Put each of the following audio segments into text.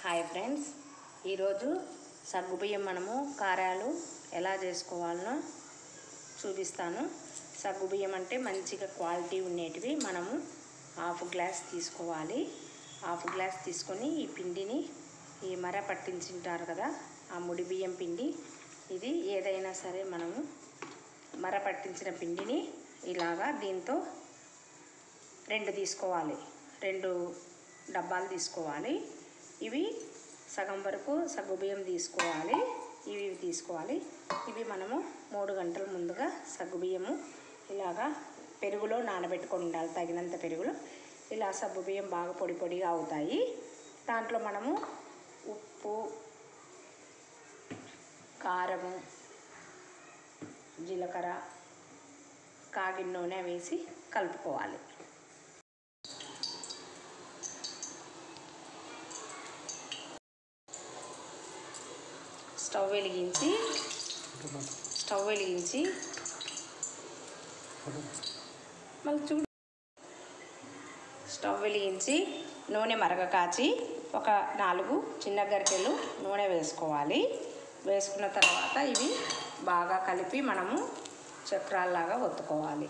hi friends ఈరోజు సగ్గుబియ్యం మనము కారాలు ఎలా చేసుకోవాలనో చూపిస్తాను సగ్గుబియ్యం అంటే మంచిగా క్వాలిటీ ఉండేటివి మనము హాఫ్ గ్లాస్ తీసుకోవాలి హాఫ్ గ్లాస్ తీసుకొని ఈ పిండిని ఈ మర పట్టించుంటారు కదా ఆ ముడి బియ్యం పిండి ఇది ఏదైనా సరే మనము మర పట్టించిన పిండిని ఇలాగా దీంతో రెండు తీసుకోవాలి రెండు డబ్బాలు తీసుకోవాలి ఇవి సగం వరకు సగ్గుబియ్యం తీసుకోవాలి ఇవి ఇవి తీసుకోవాలి ఇవి మనము మూడు గంటల ముందుగా సగ్గుబియ్యము ఇలాగా పెరుగులో నానబెట్టుకొని ఉండాలి తగినంత పెరుగులో ఇలా సగ్గుబియ్యం బాగా పొడి పొడిగా అవుతాయి దాంట్లో మనము ఉప్పు కారము జీలకర్ర కాగిన నూనె వేసి కలుపుకోవాలి స్టవ్ వెలిగించి స్టవ్ వెలిగించి మళ్ళీ చూడు స్టవ్ వెలిగించి నూనె మరగ కాచి ఒక నాలుగు చిన్న గరిటెలు నూనె వేసుకోవాలి వేసుకున్న తర్వాత ఇవి బాగా కలిపి మనము చక్రాల్లాగా ఒత్తుకోవాలి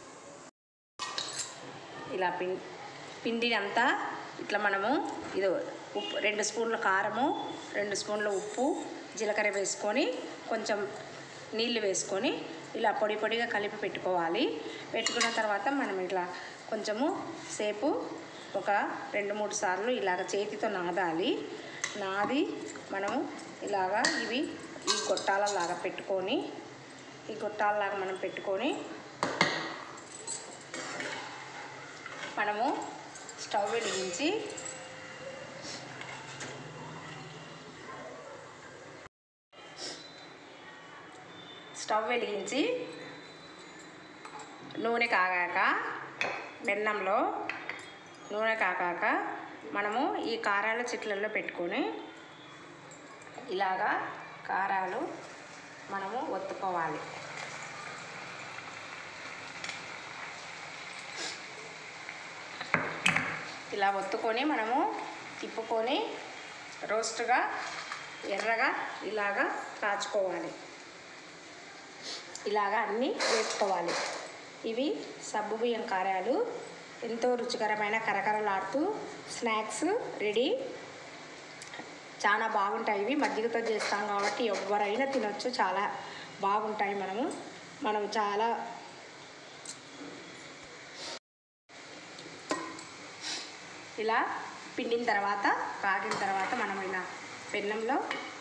ఇలా పిం పిండిని అంతా ఇట్లా మనము ఇది ఉప్పు రెండు స్పూన్ల కారము రెండు స్పూన్ల ఉప్పు జీలకర్ర వేసుకొని కొంచెం నీళ్ళు వేసుకొని ఇలా పొడి పొడిగా కలిపి పెట్టుకోవాలి పెట్టుకున్న తర్వాత మనం ఇట్లా కొంచెము సేపు ఒక రెండు మూడు సార్లు ఇలాగ చేతితో నాదాలి నాది మనము ఇలాగా ఇవి ఈ గొట్టాలలాగా పెట్టుకొని ఈ గొట్టాలలాగా మనం పెట్టుకొని మనము స్టవ్ వెలిగించి స్టవ్ వెలిగించి నూనె కాగాక బెన్నంలో నూనె కాగాక మనము ఈ కారాల చిట్లలో పెట్టుకొని ఇలాగా కారాలు మనము ఒత్తుకోవాలి ఇలా ఒత్తుకొని మనము తిప్పుకొని రోస్ట్గా ఎర్రగా ఇలాగా కాచుకోవాలి ఇలాగా అన్నీ వేసుకోవాలి ఇవి సబ్బు బియ్యం కారాలు ఎంతో రుచికరమైన కరకరలాడుతూ స్నాక్స్ రెడీ చాలా బాగుంటాయి ఇవి మజ్జిగతో చేస్తాం కాబట్టి ఎవరైనా తినొచ్చు చాలా బాగుంటాయి మనము మనం చాలా ఇలా పిండిన తర్వాత కాగిన తర్వాత మనం ఇలా పెన్నంలో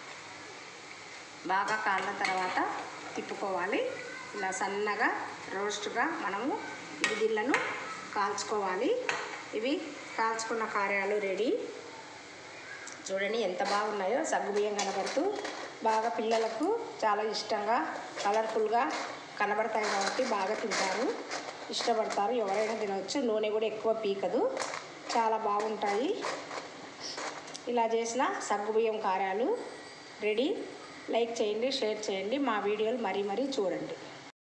బాగా కాలిన తర్వాత తిప్పుకోవాలి ఇలా సన్నగా రోస్ట్గా మనము ఇవి దీళ్ళను కాల్చుకోవాలి ఇవి కాల్చుకున్న కార్యాలు రెడీ చూడండి ఎంత బాగున్నాయో సగ్గుబియ్యం కనబడుతూ బాగా పిల్లలకు చాలా ఇష్టంగా కలర్ఫుల్గా కనబడతాయి కాబట్టి బాగా తింటారు ఇష్టపడతారు ఎవరైనా తినవచ్చు నూనె కూడా ఎక్కువ పీకదు చాలా బాగుంటాయి ఇలా చేసిన సగ్గుబియ్యం కారాలు రెడీ లైక్ చేయండి షేర్ చేయండి మా వీడియోలు మరీ మరీ చూడండి